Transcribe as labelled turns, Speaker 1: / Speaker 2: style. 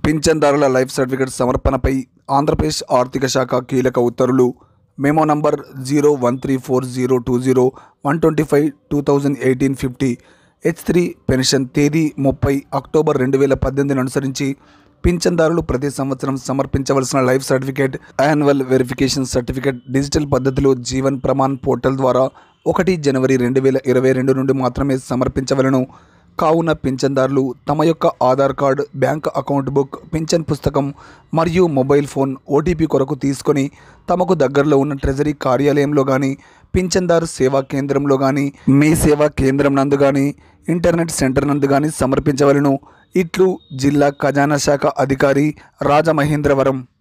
Speaker 1: పింఛన్దారుల life certificate సమర్పణపై ఆంధ్రప్రదేశ్ ఆర్థిక శాఖ కీలక ఉత్తర్వులు memo number zero one three four zero two zero one twenty five two thousand eighteen fifty H three pension తేదీ ముప్పై అక్టోబర్ రెండు వేల పద్దెనిమిదిని అనుసరించి పింఛన్దారులు ప్రతి సంవత్సరం సమర్పించవలసిన life certificate annual verification certificate digital పద్ధతిలో జీవన్ ప్రమాణ్ పోర్టల్ ద్వారా ఒకటి జనవరి రెండు వేల ఇరవై రెండు నుండి మాత్రమే సమర్పించవలను కావున పింఛన్దారులు తమ యొక్క Aadhaar card bank account book పింఛన్ పుస్తకం మరియు మొబైల్ ఫోన్ ఓటీపీ కొరకు తీసుకొని తమకు దగ్గరలో ఉన్న ట్రెజరీ కార్యాలయంలో కానీ పింఛన్దారు సేవా కేంద్రంలో కానీ మీ సేవా కేంద్రం నందు కానీ ఇంటర్నెట్ సెంటర్ నందు కానీ సమర్పించవలను ఇట్లు జిల్లా ఖజానా శాఖ అధికారి రాజమహేంద్రవరం